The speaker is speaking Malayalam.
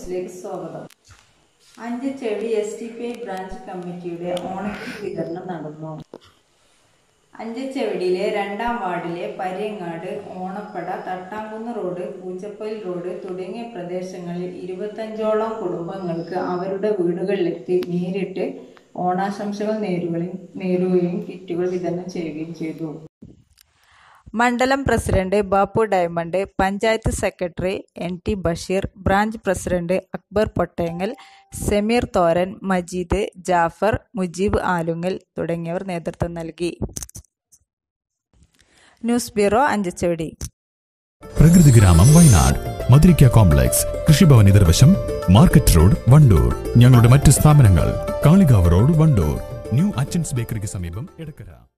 ന്യൂസിലേക്ക് സ്വാഗതം അഞ്ച് ചെടി S T P I branch കമ്മിറ്റിയുടെ ഓണക്കിറ്റ് വിതരണം നടന്നു അഞ്ചച്ചെവടിയിലെ രണ്ടാം വാർഡിലെ പര്യങ്ങാട് ഓണപ്പട തട്ടാങ്കുന്ന് റോഡ് പൂച്ചപ്പൊയിൽ റോഡ് തുടങ്ങിയ പ്രദേശങ്ങളിൽ ഇരുപത്തഞ്ചോളം കുടുംബങ്ങൾക്ക് അവരുടെ വീടുകളിലെത്തി നേരിട്ട് ഓണാശംസകൾ നേരുകയും നേരുകയും കിറ്റുകൾ വിതരണം ചെയ്യുകയും ചെയ്തു മണ്ഡലം president Bappu diamond panchayat secretary N T Basheer branch president Akbar Pottengal Sameer Thoran Majeed Jaffar Mujeeb Alungal തുടങ്ങിയവർ നേതൃത്വം നൽകി ന്യൂസ് ബ്യൂറോ അഞ്ചച്ചവടി പ്രകൃതി ഗ്രാമം വയനാട് മധുരിക്ക കോംപ്ലക്സ് കൃഷിഭവൻ എതിർവശം മാർക്കറ്റ് റോഡ് വണ്ടൂർ ഞങ്ങളുടെ മറ്റ് സ്ഥാപനങ്ങൾ കാളികാവ് റോഡ് വണ്ടൂർ ന്യൂ അച്ചൻസ് ബേക്കറിക്ക് സമീപം എടക്കര